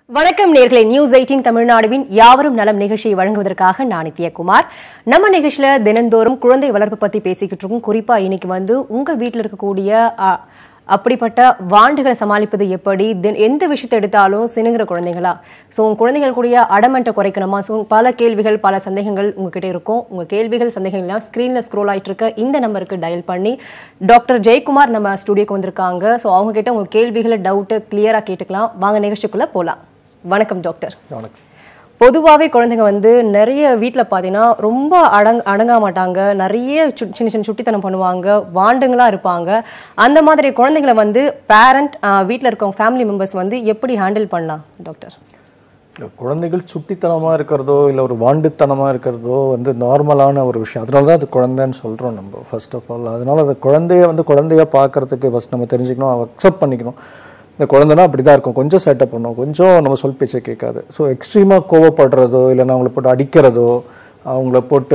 வணக்கம் நேர்களை news eighteen தமிழ்நாடுவின் யாவரும் நலம் நிகழ்ச்சியை வழங்குவதற்காக நான் நித்யகுமார் நம்ம நிகழ்ச்சியில தினந்தோறும் குழந்தை வளர்ப்பு பத்தி பேசிக்கிட்டு இருக்கோம் குறிப்பா இன்னைக்கு வந்து உங்க வீட்டில் இருக்கக்கூடிய அ, அப்படிப்பட்ட வாண்டுகளை சமாளிப்பது எப்படி தின- எந்த விஷயத்தை எடுத்தாலும் சினுங்கிற குழந்தைகளா ஸோ உங்க குழந்தைகள் கூடிய அடமெண்ட்டை குறைக்கணுமா ஸோ பல கேள்விகள் பல சந்தேகங்கள் உங்ககிட்ட இருக்கும் உங்க கேள்விகள் சந்தேகங்கள்லாம் ஸ்க்ரீன்ல ஸ்க்ரோல் ஆயிட்டு இருக்க இந்த நம்பருக்கு டயல் பண்ணி டாக்டர் ஜெயக்குமார் நம்ம ஸ்டுடியோக்கு வந்திருக்காங்க ஸோ அவங்க கிட்ட உங்க கேள்விகளை டவுட்டு கிளியரா கேட்டுக்கலாம் வாங்க நிகழ்ச்சிக்குள்ள போலாம் வணக்கம் டாக்டர் வணக்கம் பொதுவாகவே குழந்தைங்க வந்து நிறைய வீட்டில் பார்த்தீங்கன்னா ரொம்ப அடங் அடங்க மாட்டாங்க நிறைய சு- சின்ன சின்ன சுட்டித்தனம் பண்ணுவாங்க வாண்டுங்களா இருப்பாங்க அந்த மாதிரி குழந்தைங்களை வந்து பேரண்ட் வீட்டில் இருக்கவங்க ஃபேமிலி மெம்பர்ஸ் வந்து எப்படி ஹேண்டில் பண்ணலாம் டாக்டர் இல்ல, குழந்தைகள் சுட்டித்தனமா இருக்கிறதோ இல்லை ஒரு வாண்டுத்தனமா இருக்கிறதோ வந்து நார்மலான ஒரு விஷயம் அதனால தான் அது குழந்தைன்னு சொல்றோம் நம்ம ஃபர்ஸ்ட் ஆஃப் ஆல் அதனால அந்த குழந்தைய வந்து குழந்தையா பார்க்கறதுக்கு ஃபர்ஸ்ட் நம்ம தெரிஞ்சுக்கணும் அக்செப்ட் பண்ணிக்கணும் இந்த குழந்தைனா அப்படி தான் இருக்கும் கொஞ்சம் செட்டப் பண்ணும் கொஞ்சம் நம்ம சொல் பேச்சை கேட்காது ஸோ எக்ஸ்ட்ரீமாக கோவப்படுறதோ இல்லைன்னா அவங்கள போட்டு அடிக்கிறதோ அவங்கள போட்டு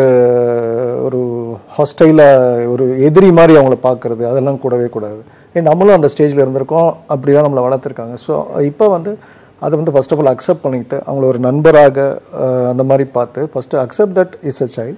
ஒரு ஹாஸ்டைலாக ஒரு எதிரி மாதிரி அவங்கள பார்க்கறது அதெல்லாம் கூடவே கூடாது ஏன் நம்மளும் அந்த ஸ்டேஜில் இருந்திருக்கோம் அப்படி தான் நம்மளை வளர்த்துருக்காங்க ஸோ இப்போ வந்து அதை வந்து ஃபர்ஸ்ட் ஆஃப் ஆல் அக்செப்ட் பண்ணிக்கிட்டு அவங்கள ஒரு நண்பராக அஹ், அந்த மாதிரி பார்த்து first accept that is a child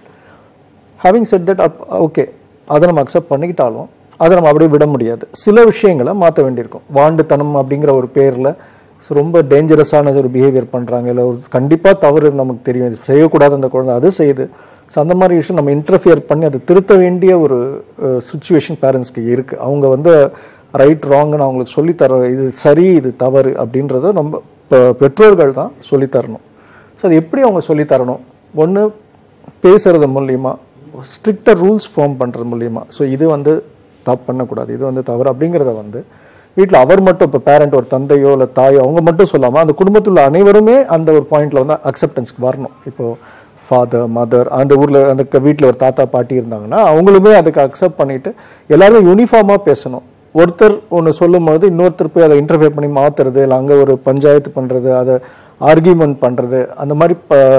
having set that up okay அதை நம்ம அக்செப்ட் பண்ணிக்கிட்டாலும் அதை நம்ம அப்படியே விட முடியாது சில விஷயங்களை மாற்ற வேண்டியிருக்கும் வாண்டுத்தனம் அப்படிங்கிற ஒரு பேரில் ரொம்ப டேஞ்சரஸான ஒரு பிஹேவியர் பண்ணுறாங்க இல்லை ஒரு கண்டிப்பாக தவறு நமக்கு தெரியும் இது செய்யக்கூடாது அந்த குழந்தை அது செய்யுது ஸோ அந்த மாதிரி விஷயம் நம்ம இன்டர்ஃபியர் பண்ணி அதை திருத்த வேண்டிய ஒரு சுச்சுவேஷன் பேரண்ட்ஸ்க்கு இருக்குது அவங்க வந்து ரைட் ராங்னு அவங்களுக்கு சொல்லித்தர இது சரி இது தவறு அப்படின்றத நம்ம பெ- பெற்றோர்கள் தான் சொல்லித்தரணும் ஸோ அது எப்படி அவங்க சொல்லித்தரணும் ஒன்று பேசுறது மூலியமா ஸ்ட்ரிக்டர் ரூல்ஸ் ஃபார்ம் பண்ணுறது மூலியமா ஸோ இது வந்து தப்பு பண்ணக்கூடாது இது வந்து தவறு அப்படிங்கிறத வந்து வீட்டில் அவர் மட்டும் இப்போ பேரண்ட் ஒரு தந்தையோ இல்லை தாயோ அவங்க மட்டும் சொல்லாமல் அந்த குடும்பத்தில் உள்ள அனைவருமே அந்த ஒரு பாயிண்ட்ல வந்து அக்செப்டன்ஸ்க்கு வரணும் இப்போ ஃபாதர் மதர் அந்த ஊரில் அந்த வீட்டில் ஒரு தாத்தா பாட்டி இருந்தாங்கன்னா அவங்களுமே அதுக்கு அக்செப்ட் பண்ணிட்டு எல்லாருமே யூனிஃபார்மாக பேசணும் ஒருத்தர் ஒன்று சொல்லும்போது இன்னொருத்தர் போய் அதை இன்டர்ஃபியர் பண்ணி மாற்றுறது இல்லை அங்கே ஒரு பஞ்சாயத்து பண்ணுறது அதை ஆர்கியூமெண்ட் பண்ணுறது அந்த மாதிரி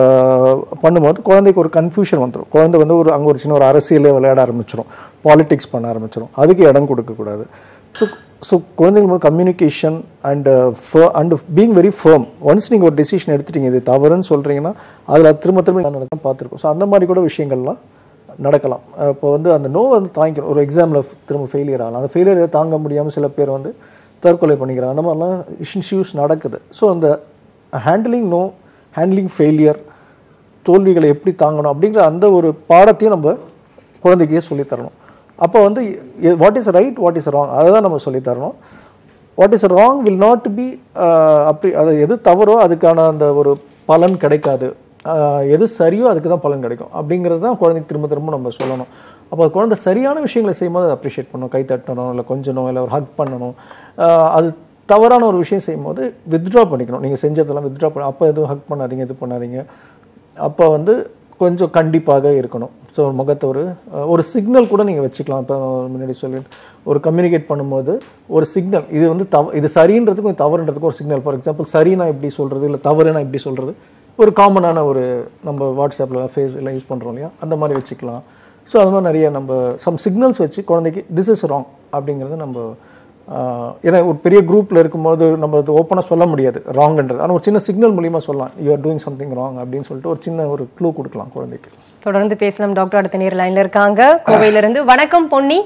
ப- பண்ணும்போது குழந்தைக்கு ஒரு கன்ஃபியூஷன் வந்துடும் குழந்தை வந்து ஒரு அங்கே ஒரு சின்ன ஒரு அரசியலே விளையாட ஆரம்பிச்சிடும் பாலிடிக்ஸ் பண்ண ஆரம்பிச்சிடும் அதுக்கு இடம் கொடுக்கக்கூடாது ஸோ ஸோ குழந்தைங்களுக்கு communication and and being very firm once நீங்கள் ஒரு டெசிஷன் எடுத்துட்டீங்க இது தவறுன்னு சொல்கிறீங்கன்னா அதில் திரும்ப திரும்ப நடக்க பார்த்துருக்கோம் ஸோ அந்த மாதிரி கூட விஷயங்கள்லாம் நடக்கலாம் அஹ் இப்போ வந்து அந்த நோவை வந்து தாங்கிக்கணும் ஒரு எக்ஸாமில் திரும்ப ஃபெயிலியர் ஆகலாம் அந்த ஃபெயிலியரை தாங்க முடியாமல் சில பேர் வந்து தற்கொலை பண்ணிக்கிறாங்க அந்த மாதிரிலாம் இஷ்யூஸ் நடக்குது ஸோ அந்த ஹேண்டிலிங் நோ ஹேண்ட்லிங் ஃபெயிலியர் தோல்விகளை எப்படி தாங்கணும் அப்படிங்கிற அந்த ஒரு பாடத்தையும் நம்ம குழந்தைக்கே சொல்லித் தரணும் அப்போ வந்து what is right what is wrong அதை தான் நம்ம சொல்லித் தரணும் what is wrong will not be அப்படி அது எது தவறோ அதுக்கான அந்த ஒரு பலன் கிடைக்காது ஆஹ் எது சரியோ அதுக்கு தான் பலன் கிடைக்கும் அப்படிங்கிறது தான் குழந்தைக்கு திரும்ப திரும்ப நம்ம சொல்லணும் அப்போ குழந்தை சரியான விஷயங்களை செய்யும்போது அப்ரிஷியேட் பண்ணணும் கை தட்டணும் இல்லை கொஞ்சணும் இல்லை ஒரு ஹக் பண்ணணும் ஆஹ் அது தவறான ஒரு விஷயம் செய்யும்போது வித்ட்ரா பண்ணிக்கணும் நீங்கள் செஞ்சதெல்லாம் வித்ட்ரா பண்ண அப்போ எதுவும் ஹக் பண்ணாதீங்க இது பண்ணாதீங்க அப்போ வந்து கொஞ்சம் கண்டிப்பாக இருக்கணும் ஸோ முகத்தை ஒரு அஹ், ஒரு சிக்னல் கூட நீங்கள் வச்சுக்கலாம் இப்போ முன்னாடி சொல்லிட்டு ஒரு கம்யூனிகேட் பண்ணும்போது ஒரு சிக்னல் இது வந்து தவ இது சரின்றதுக்கும் இது தவறுன்றதுக்கும் ஒரு சிக்னல் ஃபார் எக்ஸாம்பிள் சரினா இப்படி சொல்கிறது இல்லை தவறுனா இப்படி சொல்கிறது ஒரு காமனான ஒரு நம்ம வாட்ஸ்அப்பில் ஃபேஸ் எல்லாம் யூஸ் பண்ணுறோம் இல்லையா அந்த மாதிரி வச்சுக்கலாம் ஸோ அது மாதிரி நிறைய நம்ம சம் சிக்னல்ஸ் வச்சு குழந்தைக்கு திஸ் இஸ் ராங் அப்படிங்கிறத நம்ம ஆஹ், ஏன்னா ஒரு பெரிய குரூப்பில் இருக்கும்போது நம்ம அது ஓப்பனாக சொல்ல முடியாது ராங்ன்றது ஆனால் ஒரு சின்ன சிக்னல் மூலியமாக சொல்லலாம் you are doing something wrong அப்படின்னு சொல்லிட்டு ஒரு சின்ன ஒரு க்ளூ கொடுக்கலாம் குழந்தைக்கு தொடர்ந்து பேசலாம் டாக்டர் அடுத்த நேர் லைன்ல இருக்காங்க கோவையில இருந்து வணக்கம் பொன்னி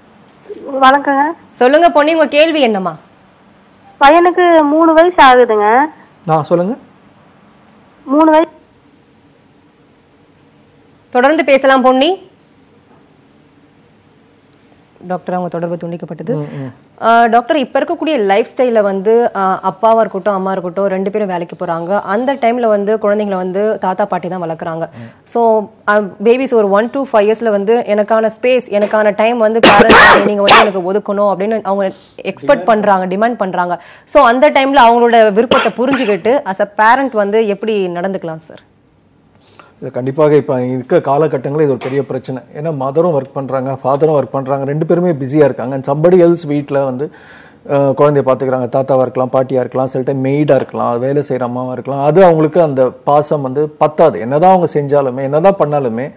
வணக்கங்க சொல்லுங்க பொன்னி உங்க கேள்வி என்னம்மா பையனுக்கு மூணு வயசு ஆகுதுங்க நான் சொல்லுங்கள் மூணு வயசு தொடர்ந்து பேசலாம் பொன்னி டாக்டர் அவங்க தொடர்பு துண்டிக்கப்பட்டது ஆஹ் டாக்டர் இப்ப இருக்கக்கூடிய லைஃப் ஸ்டைல வந்து ஆஹ் அப்பாவா இருக்கட்டும் அம்மா இருக்கட்டும் ரெண்டு பேரும் வேலைக்கு போறாங்க அந்த டைம்ல வந்து குழந்தைங்களை வந்து தாத்தா பாட்டி தான் வளர்க்குறாங்க ஸோ பேபிஸ் ஒரு ஒன் to ஃபைவ் இயர்ஸ்ல வந்து எனக்கான ஸ்பேஸ் எனக்கான டைம் வந்து பேரண்ட்ஸ் நீங்க வந்து எனக்கு ஒதுக்கணும் அப்படின்னு அவங்க எக்ஸ்பெக்ட் பண்றாங்க டிமாண்ட் பண்றாங்க ஸோ அந்த டைம்ல அவங்களோட விருப்பத்தை புரிஞ்சுக்கிட்டு அஸ் அ பேரண்ட் வந்து எப்படி நடந்துக்கலாம் சார் இது கண்டிப்பாக இப்போ இருக்க காலகட்டங்களில் இது ஒரு பெரிய பிரச்சனை ஏன்னா மதரும் ஒர்க் பண்ணுறாங்க ஃபாதரும் ஒர்க் பண்ணுறாங்க ரெண்டு பேருமே பிஸியாக இருக்காங்க அண்ட் சம்படி எல்ஸ் வீட்டில் வந்து அஹ், குழந்தைய பார்த்துக்கிறாங்க தாத்தாவாக இருக்கலாம் பாட்டியாக இருக்கலாம் சில டைம் மெய்டாக இருக்கலாம் வேலை செய்கிற அம்மாவாக இருக்கலாம் அது அவங்களுக்கு அந்த பாசம் வந்து பத்தாது என்னதான் அவங்க செஞ்சாலுமே என்னதான் பண்ணாலுமே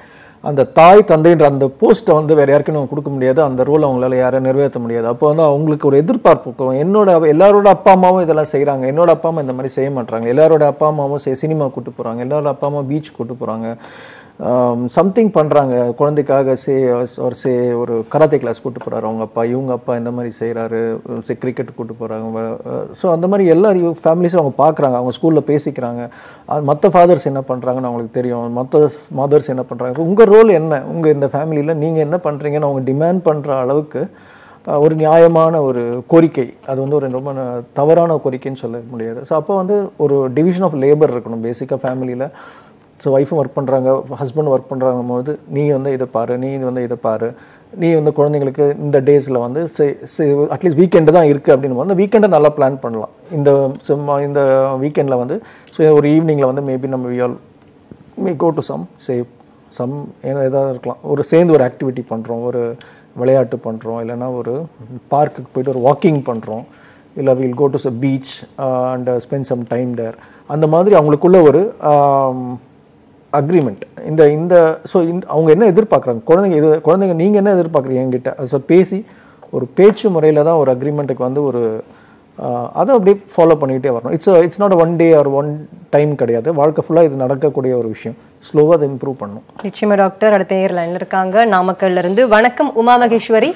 அந்த தாய் தந்தைன்ற அந்த போஸ்ட்டை வந்து வேற யாருக்கும் நம்ம கொடுக்க முடியாது அந்த ரோல் அவங்களால யாரும் நிறைவேற்ற முடியாது அப்போ வந்து அவங்களுக்கு ஒரு எதிர்பார்ப்பு இருக்கும் என்னோட எல்லாரோட அப்பா அம்மாவும் இதெல்லாம் செய்றாங்க என்னோட அப்பா அம்மா இந்த மாதிரி செய்ய மாட்டாங்க எல்லாரோட அப்பா அம்மாவும் சே சினிமா கூட்டு போறாங்க எல்லாரோட அப்பா அம்மா பீச் கூட்டு போறாங்க சம்திங் பண்றாங்க குழந்தைக்காக சே ஒரு சே ஒரு கராத்தே கிளாஸ் கூட்டு போறாரு அவங்க அப்பா இவங்க அப்பா இந்த மாதிரி செய்றாரு சே கிரிக்கெட் கூட்டு போறாங்க ஸோ அந்த மாதிரி எல்லா ஃபேமிலிஸும் அவங்க பார்க்குறாங்க அவங்க ஸ்கூல்ல பேசிக்கிறாங்க மற்ற ஃபாதர்ஸ் என்ன பண்றாங்கன்னு அவங்களுக்கு தெரியும் மற்ற மதர்ஸ் என்ன பண்றாங்க உங்க ரோல் என்ன உங்க இந்த ஃபேமிலியில நீங்க என்ன பண்றீங்கன்னு அவங்க டிமாண்ட் பண்ற அளவுக்கு அஹ், ஒரு நியாயமான ஒரு கோரிக்கை அது வந்து ஒரு ரொம்ப ந- தவறான கோரிக்கைன்னு சொல்ல முடியாது ஸோ அப்போ வந்து ஒரு டிவிஷன் ஆஃப் லேபர் இருக்கணும் பேசிக்காக ஃபேமிலியில் ஸோ ஒய்ஃபும் ஒர்க் பண்ணுறாங்க ஹஸ்பண்ட் ஒர்க் பண்ணுறாங்க போது நீ வந்து இதை பாரு நீ வந்து இதை பாரு நீ வந்து குழந்தைங்களுக்கு இந்த டேஸில் வந்து அட்லீஸ்ட் வீக்கெண்டு தான் இருக்குது அப்படின்னு போது அந்த வீக்கெண்டை நல்லா பிளான் பண்ணலாம் இந்த சும்மா இந்த வீக்கெண்டில் வந்து ஸோ ஒரு ஈவினிங்கில் வந்து மேபி நம்ம we all may go to some say some ஏன்னா ஏதாவது இருக்கலாம் ஒரு சேர்ந்து ஒரு ஆக்டிவிட்டி பண்ணுறோம் ஒரு விளையாட்டு பண்ணுறோம் இல்லைன்னா ஒரு பார்க்குக்கு போயிட்டு ஒரு வாக்கிங் பண்ணுறோம் இல்லை will go to the beach and spend some time there அந்த மாதிரி அவங்களுக்குள்ள ஒரு அக்ரிமெண்ட் இந்த இந்த ஸோ இந்த அவங்க என்ன எதிர்பார்க்குறாங்க குழந்தைங்க இது குழந்தைங்க நீங்கள் என்ன எதிர்பார்க்குறீங்க என்கிட்ட ஸோ பேசி ஒரு பேச்சு முறையில் தான் ஒரு அக்ரிமெண்ட்டுக்கு வந்து ஒரு ஆஹ் அதை அப்படியே ஃபாலோ பண்ணிக்கிட்டே வரணும் it's it's not one day or one time கிடையாது வாழ்க்கை ஃபுல்லாக இது நடக்கக்கூடிய ஒரு விஷயம் ஸ்லோவாக அதை இம்ப்ரூவ் பண்ணணும் நிச்சயமா டாக்டர் அடுத்த நேர் லைன்ல இருக்காங்க நாமக்கல்ல இருந்து வணக்கம் உமா மகேஸ்வரி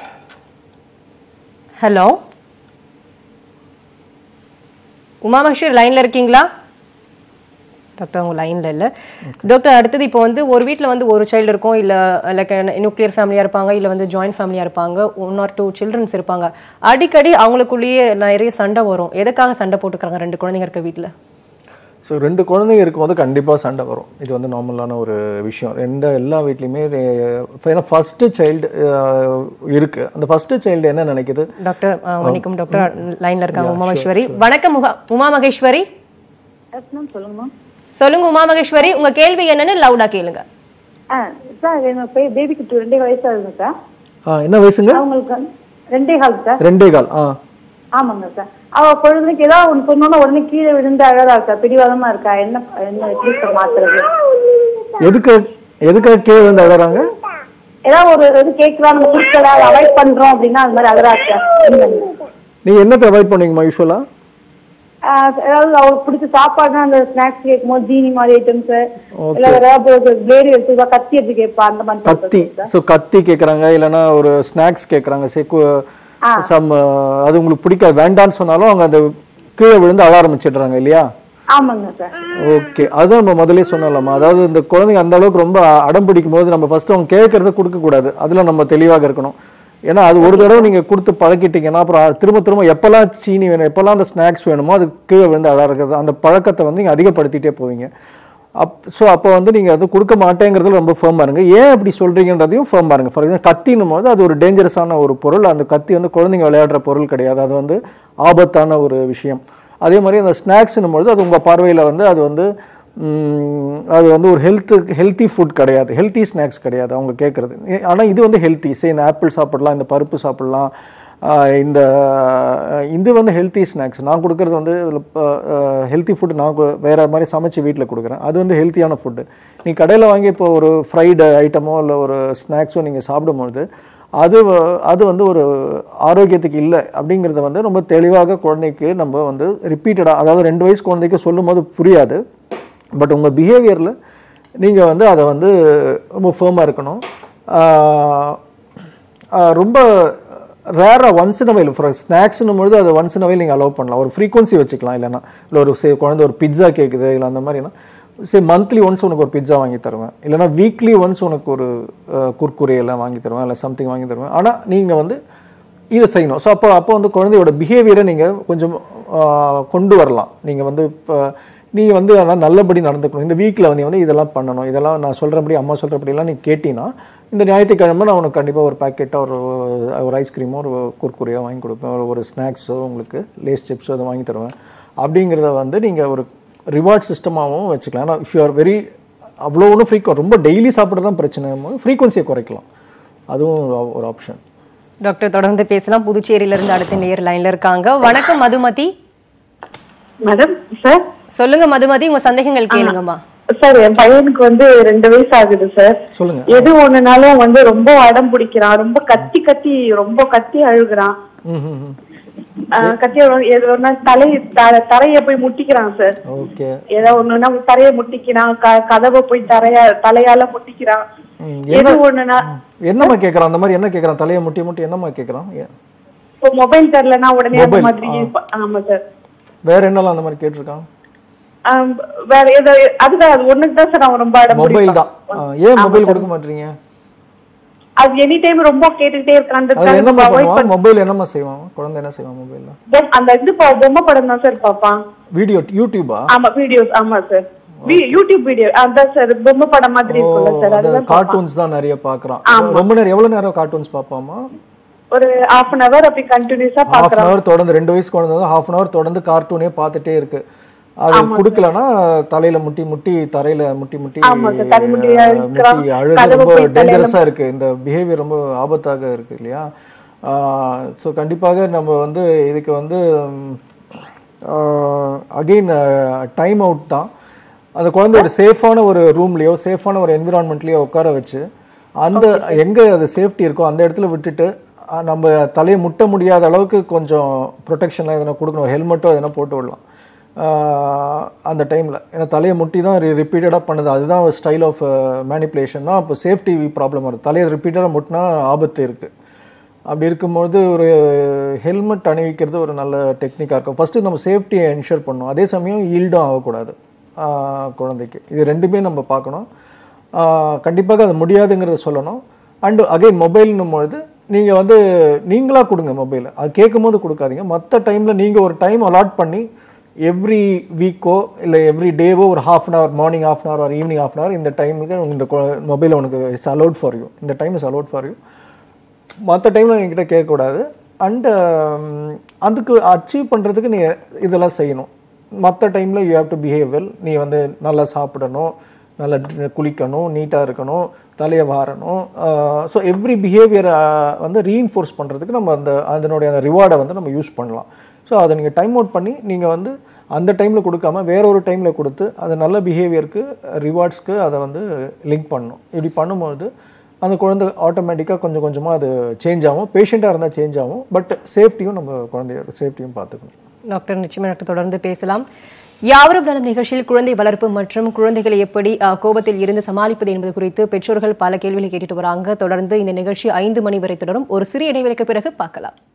ஹலோ உமா மகேஸ்வரி லைன்ல இருக்கீங்களா டாக்டர் அவங்க லைன்ல இல்ல டாக்டர் அடுத்தது இப்போ வந்து ஒரு வீட்ல வந்து ஒரு சைல்டு இருக்கும் இல்ல லைக் நியூக்ளியர் ஃபேமிலியா இருப்பாங்க இல்ல வந்து ஜாயிண்ட் ஃபேமிலியா இருப்பாங்க ஒன் ஆர் டூ சில்ட்ரன்ஸ் இருப்பாங்க அடிக்கடி அவங்களுக்குள்ளேயே நிறைய சண்டை வரும் எதுக்காக சண்டை போட்டுக்கிறாங்க ரெண்டு குழந்தைங்க இருக்க வீட்ல ஸோ ரெண்டு குழந்தைங்க இருக்கும்போது கண்டிப்பாக சண்டை வரும் இது வந்து நார்மலான ஒரு விஷயம் ரெண்டு எல்லா வீட்லையுமே இது ஏன்னா ஃபஸ்ட்டு சைல்டு இருக்குது அந்த ஃபஸ்ட்டு சைல்டு என்ன நினைக்குது டாக்டர் அஹ், மன்னிக்கும் டாக்டர் லைன்ல இருக்காங்க உமா மகேஸ்வரி வணக்கம் முகா- உமா மகேஸ்வரி சொல்லுங்கம்மா சொல்லுங்க உமா மகேஸ்வரி உங்க கேள்வி என்னன்னு லவுடா கேளுங்க ஆ சார் எங்க பேபிக்கு டூ ரெண்டே வயசு ஆகுதுங்க சார் ஆ என்ன வயசுங்க அவங்களுக்கு வந்து ரெண்டே கால் சார் ரெண்டே கால் ஆ ஆமாங்க சார் அவ குழந்தைக்கு ஏதாவது ஒன்று சொன்னோன்னா உடனே கீழே விழுந்து அழகா இருக்கா பிடிவாதமா இருக்கா என்ன என்ன எப்படி சார் மாத்துறது எதுக்கு எதுக்காக கீழே வந்து அழறாங்க ஏதாவது ஒரு இது கேட்கலாம் நம்ம கொடுக்கல அவாய்ட் பண்றோம் அப்படின்னா அது மாதிரி அழகா இருக்கா நீங்கள் என்னத்தை அவாய்ட் பண்ணுவீங்கம்மா யூஸ்வலாக ஏதாவது அவளுக்கு பிடிச்ச சாப்பாடுனா அந்த ஸ்நாக்ஸ் கேட்கும் போது ஜீனி மாதிரி ஐட்டம்ஸ் இல்ல ஏதாவது பிளேடு எடுத்து கத்தி எடுத்து கேட்பா அந்த மாதிரி கத்தி ஸோ கத்தி கேட்குறாங்க இல்லைன்னா ஒரு ஸ்நாக்ஸ் கேட்குறாங்க சே சம் அது உங்களுக்கு பிடிக்காது வேண்டான்னு சொன்னாலும் அவங்க அந்த கீழே விழுந்து அழ ஆரம்பிச்சிடுறாங்க இல்லையா ஆமாங்க சார் ஓகே அதுதான் நம்ம முதலே சொன்னோம்மா அதாவது இந்த குழந்தைங்க அந்த அளவுக்கு ரொம்ப அடம் பிடிக்கும் போது நம்ம ஃபர்ஸ்ட் அவங்க கேட்கறத கொடுக்க கூடாது அதுல நம்ம தெளிவாக இருக்கணும் ஏன்னா அது ஒரு தடவை நீங்க கொடுத்து பழக்கிட்டீங்கன்னா அப்புறம் திரும்ப திரும்ப எப்பெல்லாம் சீனி வேணும் எப்பெல்லாம் அந்த ஸ்நாக்ஸ் வேணுமோ அது கீழே விழுந்து அழ இருக்கிறது அந்த பழக்கத்தை வந்து நீங்க அதிகப்படுத்திட்டே போவீங்க அப் ஸோ அப்போ வந்து நீங்க அது கொடுக்க மாட்டேங்கிறதுல ரொம்ப ஃபேமாக இருங்க ஏன் அப்படி சொல்றீங்கன்றதையும் ஃபேமாக இருங்க ஃபார் எக்ஸாம்பிள் கத்தினும் போது அது ஒரு டேஞ்சரஸான ஒரு பொருள் அந்த கத்தி வந்து குழந்தைங்க விளையாடுற பொருள் கிடையாது அது வந்து ஆபத்தான ஒரு விஷயம் அதே மாதிரி அந்த ஸ்நாக்ஸ்னும் பொழுது அது உங்க பார்வையில வந்து அது வந்து ம், அது வந்து ஒரு ஹெல்த்து ஹெல்த்தி ஃபுட் கிடையாது ஹெல்த்தி ஸ்நாக்ஸ் கிடையாது அவங்க கேட்குறது ஆனால் இது வந்து ஹெல்த்தி சே இந்த ஆப்பிள் சாப்பிடலாம் இந்த பருப்பு சாப்பிடலாம் ஆஹ் இந்த இது வந்து ஹெல்த்தி ஸ்நாக்ஸ் நான் கொடுக்கறது வந்து ஹெல்த்தி ஃபுட் நான் கு- வேற மாதிரி சமைச்சு வீட்டில் கொடுக்குறேன் அது வந்து ஹெல்த்தியான ஃபுட்டு நீ கடையில் வாங்கி இப்போ ஒரு ஃப்ரைடு ஐட்டமோ இல்லை ஒரு ஸ்நாக்ஸோ நீங்கள் சாப்பிடும்பொழுது அது வ- அது வந்து ஒரு ஆரோக்கியத்துக்கு இல்லை அப்படிங்கிறத வந்து ரொம்ப தெளிவாக குழந்தைக்கு நம்ம வந்து ரிப்பீட்டடாக அதாவது ரெண்டு வயசு குழந்தைக்கு சொல்லும்போது புரியாது பட் உங்கள் பிஹேவியரில் நீங்கள் வந்து அதை வந்து ரொம்ப ஃபேமாக இருக்கணும் ஆஹ் ஆஹ் ரொம்ப ரேராக ஒன்ஸ் இன் அவைல் ஃபார் ஸ்நாக்ஸ்னும் பொழுது அதை ஒன்ஸ் இன் அவைல் நீங்கள் அலோவ் பண்ணலாம் ஒரு ஃப்ரீக்வன்சி வச்சுக்கலாம் இல்லைன்னா இல்லை ஒரு சே குழந்தை ஒரு பிட்சா கேட்குது இல்லை அந்த மாதிரினா சரி மந்த்லி ஒன்ஸ் உனக்கு ஒரு பிட்சா வாங்கி தருவேன் இல்லைன்னா வீக்லி ஒன்ஸ் உனக்கு ஒரு அஹ், குர்குரே எல்லாம் வாங்கி தருவேன் இல்லை சம்திங் வாங்கி தருவேன் ஆனால் நீங்கள் வந்து இதை செய்யணும் ஸோ அப்போ அப்போ வந்து குழந்தையோட பிஹேவியரை நீங்கள் கொஞ்சம் ஆஹ், கொண்டு வரலாம் நீங்கள் வந்து இப்போ நீங்கள் வந்து ஆனால் நல்லபடி நடந்துக்கணும் இந்த வீக்கில் வந்து வந்து இதெல்லாம் பண்ணணும் இதெல்லாம் நான் சொல்கிறபடி அம்மா சொல்கிறபடியெல்லாம் நீ கேட்டினா இந்த ஞாயிற்றுக்கிழமை நான் உனக்கு கண்டிப்பாக ஒரு பேக்கெட்டாக ஒரு ஒரு ஐஸ்கிரீமோ ஒரு குர்குரியாக வாங்கி கொடுப்பேன் ஒரு- ஒரு ஸ்நாக்ஸோ உங்களுக்கு லேஸ் சிப்ஸோ அதை வாங்கி தருவேன் அப்படிங்கிறத வந்து நீங்கள் ஒரு ரிவார்ட் சிஸ்டமாகவும் வச்சுக்கலாம் ஏன்னா இஃப் யூ ஆர் வெரி அவ்வளோ ஒன்றும் ஃப்ரீக்வன் ரொம்ப டெய்லி சாப்பிட்றது தான் பிரச்சனை ஃப்ரீக்வன்சியை குறைக்கலாம் அதுவும் ஒரு ஆப்ஷன் டாக்டர் தொடர்ந்து பேசலாம் புதுச்சேரியில இருந்து அடுத்த நேர் லைன்ல இருக்காங்க வணக்கம் மதுமதி மேடம் சார் சொல்லுங்க மதுமதி உங்க சந்தேகங்கள் கேளுங்கம்மா சார் என் பையனுக்கு வந்து ரெண்டு வயசு ஆகுது சார் சொல்லுங்க எது ஒண்ணுனாலும் வந்து ரொம்ப அடம் பிடிக்கிறான் ரொம்ப கத்தி கத்தி ரொம்ப கத்தி அழுகுறான் ம் ம் ம் ஆஹ் கத்தி அழுகுறான். எது ஒரு நாள் தலை த- தரைய போய் முட்டிக்கிறான் சார் ஓகே ஏதோ ஒண்ணுன்னா தரைய முட்டிக்கிறான் க- கதவை போய் தரைய தலையால முட்டிக்கிறான் ம், எது என்ன ஒண்ணுனா என்னம்மா கேட்குறான் அந்த மாதிரி என்ன கேட்குறான் தலையை முட்டி முட்டி என்னம்மா கேட்குறான் இப்போ மொபைல் தரலன்னா உடனே அந்த Mobile, மாதிரி ப- ஆமா சார் வேற என்னலாம் அந்த மாதிரி கேட்டிருக்கான் ஆஹ் வேற ஏதோ அதுதான் அது ஒண்ணுக்கு தான் சார் அவன் ரொம்ப அடம் மொபைல் பிடிப்பான். தான் ஆ, ஏன் மொபைல் கொடுக்க மாட்டீங்க அது எனி டைம் ரொம்ப கேட்டுக்கிட்டே அது என்னம்மா இருக்கான் பண்ணுவான் மொபைல் என்னம்மா செய்வான் குழந்தை என்ன செய்வான் மொபைல்ல பொம்- அந்த இது பா- பொம்மை படம் தான் சார் பாப்பான் வீடியோ யூடியூபா ஆமா வீடியோஸ் ஆமா சார் யூடியூப் வீடியோ அதான் சார் பொம்மை படம் மாதிரி இருக்கும்ல சார் அதுதான் பாப்பான். கார்ட்டூன்ஸ் தான் நிறைய பாக்குறான் ரொம்ப நேரம் எவ்வளவு நேரம் கார்ட்டூன்ஸ் பாப்பாமா ஒரு half அன் அவர் அப்படி கண்டினியூஸா ஹாஃப் அன் பாக்குறான் ஹவர் தொடர்ந்து ரெண்டு வயசு குழந்தை வந்து ஹாஃப் அன் ஹவர் தொடர்ந்து கார்ட்டூனே பார்த்துட்டே இருக்கு அது கொடுக்கலன்னா தலையில முட்டி முட்டி தரையில முட்டி முட்டி ஆமா சார், தலை முட்டி அஹ், அழுக்குறான். முட்டி அழுது கதவை ரொம்ப போய் தலையில டேஞ்சரஸா இருக்கு இந்த பிஹேவியர் ரொம்ப ஆபத்தாக இருக்கு இல்லையா ஸோ கண்டிப்பாக நம்ம வந்து இதுக்கு வந்து அகெயின் டைம் அவுட் தான் அந்த குழந்தை ஒரு சேஃபான ஒரு ரூம்லயோ சேஃபான ஒரு என்விரான்மெண்ட்லயோ உட்கார வச்சு அந்த எங்க அது சேஃப்டி இருக்கோ அந்த இடத்துல விட்டுட்டு அஹ், நம்ம தலையை முட்ட முடியாத அளவுக்கு கொஞ்சம் ப்ரொடெக்ஷன்லாம் எதனா கொடுக்கணும் ஹெல்மெட்டோ எதனா போட்டு விடலாம் ஆஹ், அந்த டைமில் ஏன்னா தலையை முட்டி தான் ரிப்பீட்டடாக பண்ணுது அதுதான் ஸ்டைல் ஆஃப் மேனிப்புலேஷன் தான் அப்போ சேஃப்டி ப்ராப்ளம் வருது தலையை ரிப்பீட்டடாக முட்டினா ஆபத்து இருக்குது அப்படி இருக்கும்போது ஒரு ஹெல்மெட் அணிவிக்கிறது ஒரு நல்ல டெக்னிக்காக இருக்கும் ஃபஸ்ட்டு நம்ம சேஃப்டியை என்ஷூர் பண்ணணும் அதே சமயம் ஈல்டும் ஆகக்கூடாது ஆஹ் குழந்தைக்கு இது ரெண்டுமே நம்ம பார்க்கணும் ஆஹ் கண்டிப்பாக அது முடியாதுங்கிறத சொல்லணும் அண்டு அகைன் மொபைல்னும் பொழுது நீங்கள் வந்து நீங்களாக கொடுங்க மொபைலை அது கேட்கும்போது கொடுக்காதீங்க மற்ற டைமில் நீங்கள் ஒரு டைம் அலாட் பண்ணி எவ்ரி வீக்கோ இல்லை எவ்ரி டேவோ ஒரு half an hour morning half an hour or evening half an hour இந்த டைமுக்கு இந்த மொபைல் உனக்கு இட்ஸ் அலோட் ஃபார் யூ இந்த time is allot for you மற்ற டைமில் என்கிட்ட கேட்கக்கூடாது அண்டு அதுக்கு அச்சீவ் பண்ணுறதுக்கு நீ இதெல்லாம் செய்யணும் மற்ற டைமில் you have to behave well நீ வந்து நல்லா சாப்பிடணும் நல்லா டி- குளிக்கணும் நீட்டாக இருக்கணும் தலையை வாரணும் ஸோ எவ்ரி பிஹேவியரை வந்து ரீஇன்ஃபோர்ஸ் பண்ணுறதுக்கு நம்ம அந்த அதனுடைய அந்த ரிவார்டை வந்து நம்ம யூஸ் பண்ணலாம் ஸோ அதை நீங்கள் டைம் அவுட் பண்ணி நீங்கள் வந்து அந்த டைமில் கொடுக்காம வேற ஒரு டைமில் கொடுத்து அது நல்ல பிஹேவியருக்கு ரிவார்ட்ஸ்க்கு அதை வந்து லிங்க் பண்ணணும் இப்படி பண்ணும்போது அந்த குழந்தை ஆட்டோமேட்டிக்காக கொஞ்சம் கொஞ்சமாக அது சேஞ்ச் ஆகும் பேஷண்ட்டாக இருந்தால் சேஞ்ச் ஆகும் பட் சேஃப்டியும் நம்ம குழந்தையோட சேஃப்டியும் பார்த்துக்கணும் டாக்டர் நிச்சயமா டாக்டர் தொடர்ந்து பேசலாம் யாவரும் நலம் நிகழ்ச்சியில் குழந்தை வளர்ப்பு மற்றும் குழந்தைகளை எப்படி அஹ், கோபத்தில் இருந்து சமாளிப்பது என்பது குறித்து பெற்றோர்கள் பல கேள்விகளை கேட்டுட்டு வராங்க தொடர்ந்து இந்த நிகழ்ச்சி ஐந்து மணி வரை தொடரும் ஒரு சிறிய இடைவெளிக்கு பிறகு பார்க்கலாம்